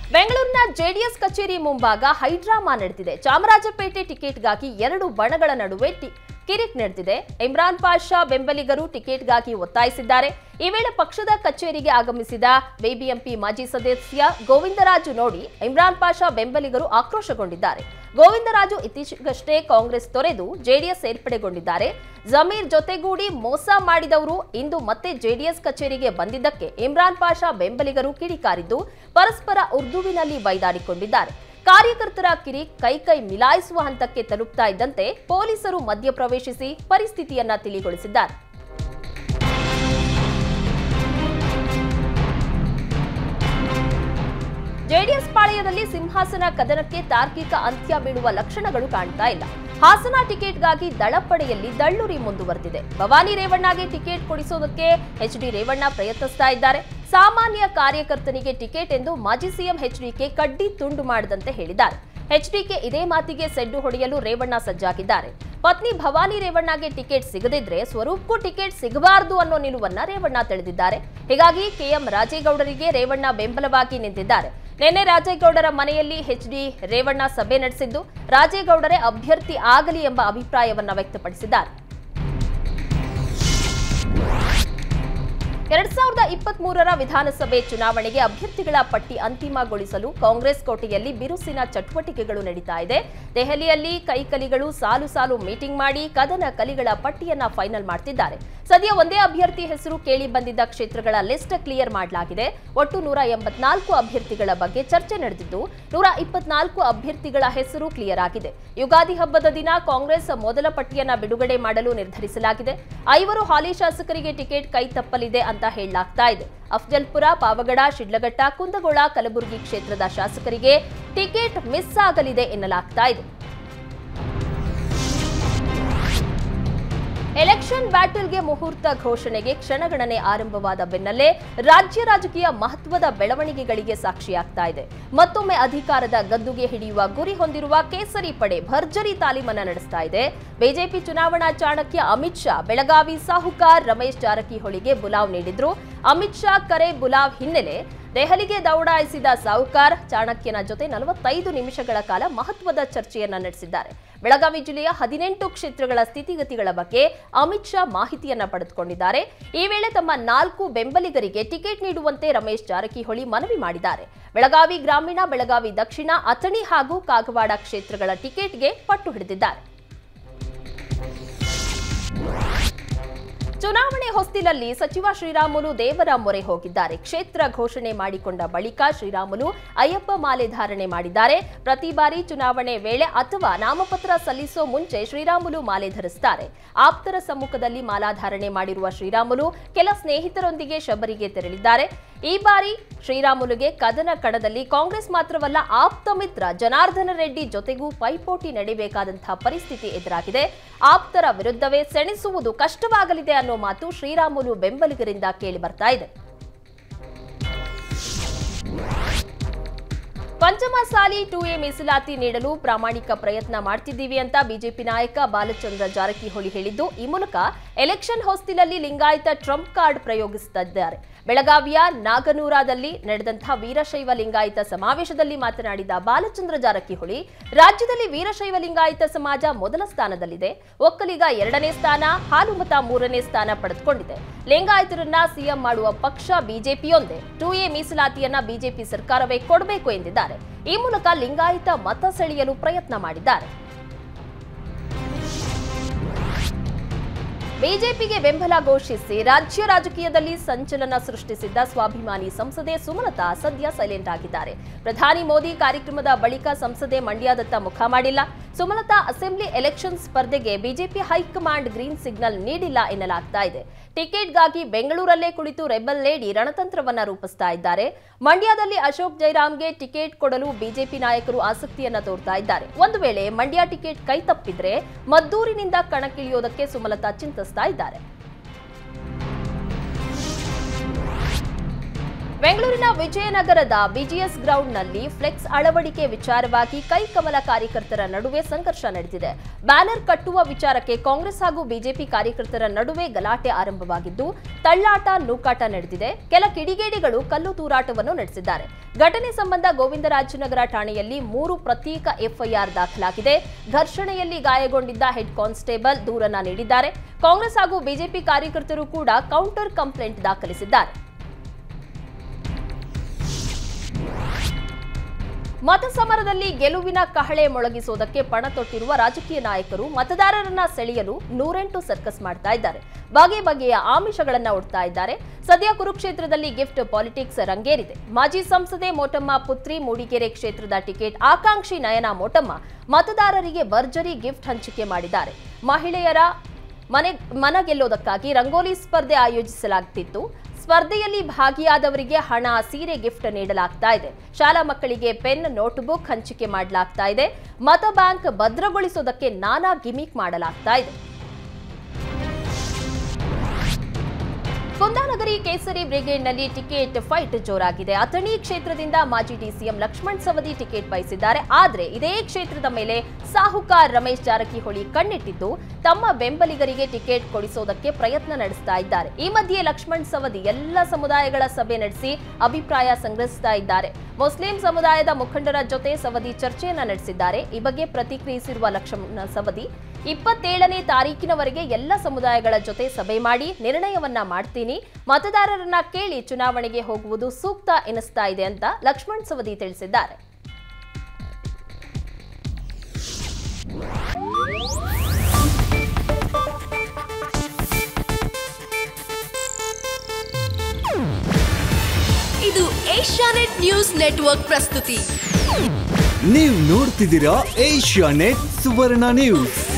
ಬೆಂಗಳೂರಿನ ಜೆಡಿಎಸ್ ಕಚೇರಿ ಮುಂಭಾಗ ಹೈಡ್ರಾಮಾ ನಡೆದಿದೆ ಚಾಮರಾಜಪೇಟೆ ಟಿಕೆಟ್ಗಾಗಿ ಎರಡು ಬಣಗಳ ನಡುವೆ ಟಿ- ಕಿರಿಕ್ ನಡೆದಿದೆ ಇಮ್ರಾನ್ ಪಾಷಾ ಬೆಂಬಲಿಗರು ಟಿಕೆಟ್ಗಾಗಿ ಒತ್ತಾಯಿಸಿದ್ದಾರೆ ಈ ವೇಳೆ ಪಕ್ಷದ ಕಚೇರಿಗೆ ಆಗಮಿಸಿದ ಬಿಬಿಎಂಪಿ ಮಾಜಿ ಸದಸ್ಯ ಗೋವಿಂದರಾಜು ನೋಡಿ ಇಮ್ರಾನ್ ಪಾಷಾ ಬೆಂಬಲಿಗರು ಆಕ್ರೋಶಗೊಂಡಿದ್ದಾರೆ ಗೋವಿಂದರಾಜು ಇತ್ತೀಚೆಗಷ್ಟೇ ಕಾಂಗ್ರೆಸ್ ತೊರೆದು ಜೆಡಿಎಸ್ ಸೇರ್ಪಡೆಗೊಂಡಿದ್ದಾರೆ ಜಮೀರ್ ಜೊತೆಗೂಡಿ ಮೋಸ ಮಾಡಿದವರು ಇಂದು ಮತ್ತೆ ಜೆಡಿಎಸ್ ಕಚೇರಿಗೆ ಬಂದಿದ್ದಕ್ಕೆ ಇಮ್ರಾನ್ ಪಾಷಾ ಬೆಂಬಲಿಗರು ಕಿಡಿಕಾರಿದ್ದು ಪರಸ್ಪರ ಉರ್ದುವಿನಲ್ಲಿ ಬೈದಾಡಿಕೊಂಡಿದ್ದಾರೆ ಕಾರ್ಯಕರ್ತರ ಕಿರಿ ಕೈ ಕೈ ಮಿಲಾಯಿಸುವ ಹಂತಕ್ಕೆ ತಲುಪ್ತಾ ಇದ್ದಂತೆ ಪೊಲೀಸರು ಮಧ್ಯಪ್ರವೇಶಿಸಿ ಪರಿಸ್ಥಿತಿಯನ್ನ ತಿಳಿಗೊಳಿಸಿದ್ದಾರೆ ಜೆಡಿಎಸ್ ಪಾಳೆಯದಲ್ಲಿ ಸಿಂಹಾಸನ ಕದನಕ್ಕೆ ತಾರ್ಕಿಕ ಅಂತ್ಯ ಬೀಳುವ ಲಕ್ಷಣಗಳು ಕಾಣ್ತಾ ಇಲ್ಲ ಹಾಸನ ಟಿಕೆಟ್ಗಾಗಿ ದಳಪಡೆಯಲ್ಲಿ ದಳ್ಳುರಿ ಮುಂದುವರೆದಿದೆ ಭವಾನಿ ರೇವಣ್ಣಗೆ ಟಿಕೆಟ್ ಕೊಡಿಸೋದಕ್ಕೆ ಎಚ್ ಡಿ ರೇವಣ್ಣ ಪ್ರಯತ್ನಿಸ್ತಾ ಇದ್ದಾರೆ ಸಾಮಾನ್ಯ ಕಾರ್ಯಕರ್ತನಿಗೆ ಟಿಕೆಟ್ ಎಂದು ಮಾಜಿ ಸಿಎಂ ಎಚ್ಡಿಕೆ ಕಡ್ಡಿ ತುಂಡು ಮಾಡದಂತೆ ಹೇಳಿದ್ದಾರೆ ಎಚ್ಡಿಕೆ ಇದೇ ಮಾತಿಗೆ ಸೆಡ್ಡು ಹೊಡೆಯಲು ರೇವಣ್ಣ ಸಜ್ಜಾಗಿದ್ದಾರೆ ಪತ್ನಿ ಭವಾನಿ ರೇವಣ್ಣಗೆ ಟಿಕೆಟ್ ಸಿಗದಿದ್ರೆ ಸ್ವರೂಪ್ಗೂ ಟಿಕೆಟ್ ಸಿಗಬಾರದು ಅನ್ನೋ ನಿಲುವನ್ನ ರೇವಣ್ಣ ತಿಳಿದಿದ್ದಾರೆ ಹೀಗಾಗಿ ಕೆಎಂ ರಾಜೇಗೌಡರಿಗೆ ರೇವಣ್ಣ ಬೆಂಬಲವಾಗಿ ನಿಂತಿದ್ದಾರೆ ನಿನ್ನೆ ರಾಜೇಗೌಡರ ಮನೆಯಲ್ಲಿ ಎಚ್ಡಿ ರೇವಣ್ಣ ಸಭೆ ನಡೆಸಿದ್ದು ರಾಜೇಗೌಡರೇ ಅಭ್ಯರ್ಥಿ ಆಗಲಿ ಎಂಬ ಅಭಿಪ್ರಾಯವನ್ನ ವ್ಯಕ್ತಪಡಿಸಿದ್ದಾರೆ ಎರಡ್ ಸಾವಿರದ ಇಪ್ಪತ್ತ್ ಮೂರರ ವಿಧಾನಸಭೆ ಚುನಾವಣೆಗೆ ಅಭ್ಯರ್ಥಿಗಳ ಪಟ್ಟಿ ಅಂತಿಮಗೊಳಿಸಲು ಕಾಂಗ್ರೆಸ್ ಕೋಟೆಯಲ್ಲಿ ಬಿರುಸಿನ ಚಟುವಟಿಕೆಗಳು ನಡೀತಾ ಇದೆ ದೆಹಲಿಯಲ್ಲಿ ಕೈಕಲಿಗಳು ಸಾಲು ಸಾಲು ಮೀಟಿಂಗ್ ಮಾಡಿ ಕದನ ಕಲಿಗಳ ಪಟ್ಟಿಯನ್ನ ಫೈನಲ್ ಮಾಡ್ತಿದ್ದಾರೆ ಸದ್ಯ ಒಂದೇ ಅಭ್ಯರ್ಥಿ ಹೆಸರು ಕೇಳಿ ಬಂದಿದ್ದ ಕ್ಷೇತ್ರಗಳ ಲಿಸ್ಟ್ ಕ್ಲಿಯರ್ ಮಾಡಲಾಗಿದೆ ಒಟ್ಟು ನೂರ ಎಂಬತ್ನಾಲ್ಕು ಅಭ್ಯರ್ಥಿಗಳ ಬಗ್ಗೆ ಚರ್ಚೆ ನಡೆದಿದ್ದು ನೂರ ಇಪ್ಪತ್ನಾಲ್ಕು ಅಭ್ಯರ್ಥಿಗಳ ಹೆಸರು ಕ್ಲಿಯರ್ ಆಗಿದೆ ಯುಗಾದಿ ಹಬ್ಬದ ದಿನ ಕಾಂಗ್ರೆಸ್ ಮೊದಲ ಪಟ್ಟಿಯನ್ನ ಬಿಡುಗಡೆ ಮಾಡಲು ನಿರ್ಧರಿಸಲಾಗಿದೆ ಐವರು ಹಾಲಿ ಶಾಸಕರಿಗೆ ಟಿಕೆಟ್ ಕೈ ತಪ್ಪಲಿದೆ ಅಂತ ಹೇಳಲಾಗ್ತಾ ಇದೆ ಅಫ್ಜಲ್ಪುರ ಪಾವಗಡ ಶಿಡ್ಲಘಟ್ಟ ಕುಂದಗೋಳ ಕಲಬುರಗಿ ಕ್ಷೇತ್ರದ ಶಾಸಕರಿಗೆ ಟಿಕೆಟ್ ಮಿಸ್ ಆಗಲಿದೆ ಎನ್ನಲಾಗ್ತಾ ಇದೆ ಎಲೆಕ್ಷನ್ ಬ್ಯಾಟಲ್ಗೆ ಮುಹೂರ್ತ ಘೋಷಣೆಗೆ ಕ್ಷಣಗಣನೆ ಆರಂಭವಾದ ಬೆನ್ನಲ್ಲೇ ರಾಜ್ಯ ರಾಜಕೀಯ ಮಹತ್ವದ ಬೆಳವಣಿಗೆಗಳಿಗೆ ಸಾಕ್ಷಿಯಾಗ್ತಾ ಇದೆ ಮತ್ತೊಮ್ಮೆ ಅಧಿಕಾರದ ಗದ್ದುಗೆ ಹಿಡಿಯುವ ಗುರಿ ಹೊಂದಿರುವ ಕೇಸರಿ ಪಡೆ ಭರ್ಜರಿ ತಾಲೀಮನ್ನ ನಡೆಸ್ತಾ ಇದೆ ಬಿಜೆಪಿ ಚುನಾವಣಾ ಚಾಣಕ್ಯ ಅಮಿತ್ ಶಾ ಬೆಳಗಾವಿ ಸಾಹುಕಾರ್ ರಮೇಶ್ ಜಾರಕಿಹೊಳಿಗೆ ಬುಲಾವ್ ನೀಡಿದ್ರು ಅಮಿತ್ ಶಾ ಕರೆ ಬುಲಾವ್ ಹಿನ್ನೆಲೆ ದೆಹಲಿಗೆ ದೌಡಾಯಿಸಿದ ಸಾಹುಕಾರ್ ಚಾಣಕ್ಯನ ಜೊತೆ ನಲವತ್ತೈದು ನಿಮಿಷಗಳ ಕಾಲ ಮಹತ್ವದ ಚರ್ಚೆಯನ್ನ ನಡೆಸಿದ್ದಾರೆ ಬೆಳಗಾವಿ ಜಿಲ್ಲೆಯ ಹದಿನೆಂಟು ಕ್ಷೇತ್ರಗಳ ಸ್ಥಿತಿಗತಿಗಳ ಬಗ್ಗೆ ಅಮಿತ್ ಶಾ ಮಾಹಿತಿಯನ್ನ ಪಡೆದುಕೊಂಡಿದ್ದಾರೆ ಈ ವೇಳೆ ತಮ್ಮ ನಾಲ್ಕು ಬೆಂಬಲಿಗರಿಗೆ ಟಿಕೆಟ್ ನೀಡುವಂತೆ ರಮೇಶ್ ಜಾರಕಿಹೊಳಿ ಮನವಿ ಮಾಡಿದ್ದಾರೆ ಬೆಳಗಾವಿ ಗ್ರಾಮೀಣ ಬೆಳಗಾವಿ ದಕ್ಷಿಣ ಅಥಣಿ ಹಾಗೂ ಕಾಗವಾಡ ಕ್ಷೇತ್ರಗಳ ಟಿಕೆಟ್ಗೆ ಪಟ್ಟು ಹಿಡಿದಿದ್ದಾರೆ ಚುನಾವಣೆ ಹೊಸ್ತಿಲಲ್ಲಿ ಸಚಿವ ಶ್ರೀರಾಮುಲು ದೇವರ ಮೊರೆ ಹೋಗಿದ್ದಾರೆ ಕ್ಷೇತ್ರ ಘೋಷಣೆ ಮಾಡಿಕೊಂಡ ಬಳಿಕ ಶ್ರೀರಾಮುಲು ಅಯ್ಯಪ್ಪ ಮಾಲೆ ಧಾರಣೆ ಮಾಡಿದ್ದಾರೆ ಪ್ರತಿ ಬಾರಿ ಚುನಾವಣೆ ವೇಳೆ ಅಥವಾ ನಾಮಪತ್ರ ಸಲ್ಲಿಸೋ ಮುಂಚೆ ಶ್ರೀರಾಮುಲು ಮಾಲೆ ಧರಿಸುತ್ತಾರೆ ಆಪ್ತರ ಸಮ್ಮುಖದಲ್ಲಿ ಮಾಲಾಧಾರಣೆ ಮಾಡಿರುವ ಶ್ರೀರಾಮುಲು ಕೆಲ ಸ್ನೇಹಿತರೊಂದಿಗೆ ಶಬರಿಗೆ ತೆರಳಿದ್ದಾರೆ ಈ ಬಾರಿ ಶ್ರೀರಾಮುಲುಗೆ ಕದನ ಕಣದಲ್ಲಿ ಕಾಂಗ್ರೆಸ್ ಮಾತ್ರವಲ್ಲ ಆಪ್ತ ಮಿತ್ರ ಜನಾರ್ದನ ರೆಡ್ಡಿ ಜೊತೆಗೂ ಪೈಪೋಟಿ ನಡೆಯಬೇಕಾದಂತಹ ಪರಿಸ್ಥಿತಿ ಎದುರಾಗಿದೆ ಆಪ್ತರ ವಿರುದ್ಧವೇ ಸೆಣಸುವುದು ಕಷ್ಟವಾಗಲಿದೆ ಅನ್ನೋ ಮಾತು ಶ್ರೀರಾಮುಲು ಬೆಂಬಲಿಗರಿಂದ ಕೇಳಿ ಬರ್ತಾ ಇದೆ ಪಂಚಮಸಾಲಿ ಟು ಎ ಮೀಸಲಾತಿ ನೀಡಲು ಪ್ರಾಮಾಣಿಕ ಪ್ರಯತ್ನ ಮಾಡ್ತಿದ್ದೀವಿ ಅಂತ ಬಿಜೆಪಿ ನಾಯಕ ಬಾಲಚಂದ್ರ ಜಾರಕಿಹೊಳಿ ಹೇಳಿದ್ದು ಈ ಮೂಲಕ ಎಲೆಕ್ಷನ್ ಹೊಸ್ತಿಲಲ್ಲಿ ಲಿಂಗಾಯತ ಟ್ರಂಪ್ ಕಾರ್ಡ್ ಪ್ರಯೋಗಿಸುತ್ತಿದ್ದಾರೆ ಬೆಳಗಾವಿಯ ನಾಗನೂರಾದಲ್ಲಿ ನಡೆದಂತಹ ವೀರಶೈವ ಲಿಂಗಾಯತ ಸಮಾವೇಶದಲ್ಲಿ ಮಾತನಾಡಿದ ಬಾಲಚಂದ್ರ ಜಾರಕಿಹೊಳಿ ರಾಜ್ಯದಲ್ಲಿ ವೀರಶೈವ ಲಿಂಗಾಯತ ಸಮಾಜ ಮೊದಲ ಸ್ಥಾನದಲ್ಲಿದೆ ಒಕ್ಕಲಿಗ ಎರಡನೇ ಸ್ಥಾನ ಹಾಲುಮತ ಮೂರನೇ ಸ್ಥಾನ ಪಡೆದುಕೊಂಡಿದೆ ಲಿಂಗಾಯತರನ್ನ ಸಿಎಂ ಮಾಡುವ ಪಕ್ಷ ಬಿಜೆಪಿಯೊಂದೇ ಟು ಎ ಮೀಸಲಾತಿಯನ್ನ ಬಿಜೆಪಿ ಸರ್ಕಾರವೇ ಕೊಡಬೇಕು ಎಂದಿದ್ದಾರೆ ಈ ಮೂಲಕ ಲಿಂಗಾಯತ ಮತ ಸೆಳೆಯಲು ಪ್ರಯತ್ನ ಮಾಡಿದ್ದಾರೆ ಬಿಜೆಪಿಗೆ ಬೆಂಬಲ ಘೋಷಿಸಿ ರಾಜ್ಯ ರಾಜಕೀಯದಲ್ಲಿ ಸಂಚಲನ ಸೃಷ್ಟಿಸಿದ್ದ ಸ್ವಾಭಿಮಾನಿ ಸಂಸದೆ ಸುಮಲತಾ ಸದ್ಯ ಸೈಲೆಂಟ್ ಆಗಿದ್ದಾರೆ ಪ್ರಧಾನಿ ಮೋದಿ ಕಾರ್ಯಕ್ರಮದ ಬಳಿಕ ಸಂಸದೆ ಮಂಡ್ಯದತ್ತ ಮುಖ ಮಾಡಿಲ್ಲ ಸುಮಲತಾ ಅಸೆಂಬ್ಲಿ ಎಲೆಕ್ಷನ್ ಸ್ಪರ್ಧೆಗೆ ಬಿಜೆಪಿ ಹೈಕಮಾಂಡ್ ಗ್ರೀನ್ ಸಿಗ್ನಲ್ ನೀಡಿಲ್ಲ ಎನ್ನಲಾಗ್ತಾ ಇದೆ ಟಿಕೆಟ್ಗಾಗಿ ಬೆಂಗಳೂರಲ್ಲೇ ಕುಳಿತು ರೆಬಲ್ ಲೇಡಿ ರಣತಂತ್ರವನ್ನ ರೂಪಿಸ್ತಾ ಇದ್ದಾರೆ ಮಂಡ್ಯದಲ್ಲಿ ಅಶೋಕ್ ಜೈರಾಮ್ಗೆ ಟಿಕೆಟ್ ಕೊಡಲು ಬಿಜೆಪಿ ನಾಯಕರು ಆಸಕ್ತಿಯನ್ನ ತೋರ್ತಾ ಇದ್ದಾರೆ ಒಂದು ವೇಳೆ ಮಂಡ್ಯ ಟಿಕೆಟ್ ಕೈ ತಪ್ಪಿದ್ರೆ ಮದ್ದೂರಿನಿಂದ ಕಣಕ್ಕಿಳಿಯೋದಕ್ಕೆ ಸುಮಲತಾ ಚಿಂತಿಸ್ತಾ ಇದ್ದಾರೆ ಬೆಂಗಳೂರಿನ ವಿಜಯನಗರದ ಬಿಜಿಎಸ್ ಗ್ರೌಂಡ್ನಲ್ಲಿ ಫ್ಲೆಕ್ಸ್ ಅಳವಡಿಕೆ ವಿಚಾರವಾಗಿ ಕೈಕಮಲ ಕಾರ್ಯಕರ್ತರ ನಡುವೆ ಸಂಘರ್ಷ ನಡೆದಿದೆ ಬ್ಯಾನರ್ ಕಟ್ಟುವ ವಿಚಾರಕ್ಕೆ ಕಾಂಗ್ರೆಸ್ ಹಾಗೂ ಬಿಜೆಪಿ ಕಾರ್ಯಕರ್ತರ ನಡುವೆ ಗಲಾಟೆ ಆರಂಭವಾಗಿದ್ದು ತಳ್ಳಾಟ ನೂಕಾಟ ನಡೆದಿದೆ ಕೆಲ ಕಿಡಿಗೇಡಿಗಳು ಕಲ್ಲು ತೂರಾಟವನ್ನು ನಡೆಸಿದ್ದಾರೆ ಘಟನೆ ಸಂಬಂಧ ಗೋವಿಂದರಾಜನಗರ ಠಾಣೆಯಲ್ಲಿ ಮೂರು ಪ್ರತ್ಯೇಕ ಎಫ್ಐಆರ್ ದಾಖಲಾಗಿದೆ ಘರ್ಷಣೆಯಲ್ಲಿ ಗಾಯಗೊಂಡಿದ್ದ ಹೆಡ್ ಕಾನ್ಸ್ಟೇಬಲ್ ದೂರನ್ನ ನೀಡಿದ್ದಾರೆ ಕಾಂಗ್ರೆಸ್ ಹಾಗೂ ಬಿಜೆಪಿ ಕಾರ್ಯಕರ್ತರು ಕೂಡ ಕೌಂಟರ್ ಕಂಪ್ಲೇಂಟ್ ದಾಖಲಿಸಿದ್ದಾರೆ ಮತಸಮರದಲ್ಲಿ ಗೆಲುವಿನ ಕಹಳೆ ಮೊಳಗಿಸುವುದಕ್ಕೆ ಪಣ ತೊಟ್ಟಿರುವ ರಾಜಕೀಯ ನಾಯಕರು ಮತದಾರರನ್ನ ಸೆಳೆಯಲು ನೂರೆಂಟು ಸರ್ಕಸ್ ಮಾಡ್ತಾ ಇದ್ದಾರೆ ಬಗೆ ಬಗೆಯ ಆಮಿಷಗಳನ್ನ ಒಡ್ತಾ ಇದ್ದಾರೆ ಸದ್ಯ ಕುರುಕ್ಷೇತ್ರದಲ್ಲಿ ಗಿಫ್ಟ್ ಪಾಲಿಟಿಕ್ಸ್ ರಂಗೇರಿದೆ ಮಾಜಿ ಸಂಸದೆ ಮೋಟಮ್ಮ ಪುತ್ರಿ ಮೂಡಿಗೆರೆ ಕ್ಷೇತ್ರದ ಟಿಕೆಟ್ ಆಕಾಂಕ್ಷಿ ನಯನ ಮೋಟಮ್ಮ ಮತದಾರರಿಗೆ ಭರ್ಜರಿ ಗಿಫ್ಟ್ ಹಂಚಿಕೆ ಮಾಡಿದ್ದಾರೆ ಮಹಿಳೆಯರ ಮನೆ ಮನ ಗೆಲ್ಲೋದಕ್ಕಾಗಿ ರಂಗೋಲಿ ಸ್ಪರ್ಧೆ ಆಯೋಜಿಸಲಾಗ್ತಿತ್ತು ಸ್ಪರ್ಧೆಯಲ್ಲಿ ಭಾಗಿಯಾದವರಿಗೆ ಹಣ ಸೀರೆ ಗಿಫ್ಟ್ ನೀಡಲಾಗ್ತಾ ಇದೆ ಶಾಲಾ ಮಕ್ಕಳಿಗೆ ಪೆನ್ ನೋಟ್ಬುಕ್ ಹಂಚಿಕೆ ಮಾಡಲಾಗ್ತಾ ಇದೆ ಮತ ಬ್ಯಾಂಕ್ ಭದ್ರಗೊಳಿಸೋದಕ್ಕೆ ನಾನಾ ಗಿಮಿಕ್ ಮಾಡಲಾಗ್ತಾ ಇದೆ ಕುಂದಾನಗರಿ ಕೇಸರಿ ಬ್ರಿಗೇಡ್ನಲ್ಲಿ ಟಿಕೆಟ್ ಫೈಟ್ ಜೋರಾಗಿದೆ ಅಥಣಿ ಕ್ಷೇತ್ರದಿಂದ ಮಾಜಿ ಡಿಸಿಎಂ ಲಕ್ಷ್ಮಣ್ ಸವದಿ ಟಿಕೆಟ್ ಬಯಸಿದ್ದಾರೆ ಆದರೆ ಇದೇ ಕ್ಷೇತ್ರದ ಮೇಲೆ ಸಾಹುಕಾರ್ ರಮೇಶ್ ಜಾರಕಿಹೊಳಿ ಕಣ್ಣಿಟ್ಟಿದ್ದು ತಮ್ಮ ಬೆಂಬಲಿಗರಿಗೆ ಟಿಕೆಟ್ ಕೊಡಿಸೋದಕ್ಕೆ ಪ್ರಯತ್ನ ನಡೆಸ್ತಾ ಇದ್ದಾರೆ ಈ ಮಧ್ಯೆ ಲಕ್ಷ್ಮಣ್ ಸವದಿ ಎಲ್ಲ ಸಮುದಾಯಗಳ ಸಭೆ ನಡೆಸಿ ಅಭಿಪ್ರಾಯ ಸಂಗ್ರಹಿಸ್ತಾ ಇದ್ದಾರೆ ಮುಸ್ಲಿಂ ಸಮುದಾಯದ ಮುಖಂಡರ ಜೊತೆ ಸವದಿ ಚರ್ಚೆಯನ್ನ ನಡೆಸಿದ್ದಾರೆ ಈ ಬಗ್ಗೆ ಪ್ರತಿಕ್ರಿಯಿಸಿರುವ ಲಕ್ಷ್ಮಣ ಸವದಿ ಇಪ್ಪತ್ತೇಳನೇ ತಾರೀಕಿನವರೆಗೆ ಎಲ್ಲ ಸಮುದಾಯಗಳ ಜೊತೆ ಸಭೆ ಮಾಡಿ ನಿರ್ಣಯವನ್ನ ಮಾಡ್ತೀನಿ ಮತದಾರರನ್ನ ಕೇಳಿ ಚುನಾವಣೆಗೆ ಹೋಗುವುದು ಸೂಕ್ತ ಎನಿಸ್ತಾ ಇದೆ ಅಂತ ಲಕ್ಷ್ಮಣ್ ಸವದಿ ತಿಳಿಸಿದ್ದಾರೆ ಇದು ಏಷ್ಯಾನೆಟ್ ನ್ಯೂಸ್ ನೆಟ್ವರ್ಕ್ ಪ್ರಸ್ತುತಿ ನೀವು ನೋಡ್ತಿದ್ದೀರಾ ಏಷ್ಯಾ ನೆಟ್ ಸುವರ್ಣ ನ್ಯೂಸ್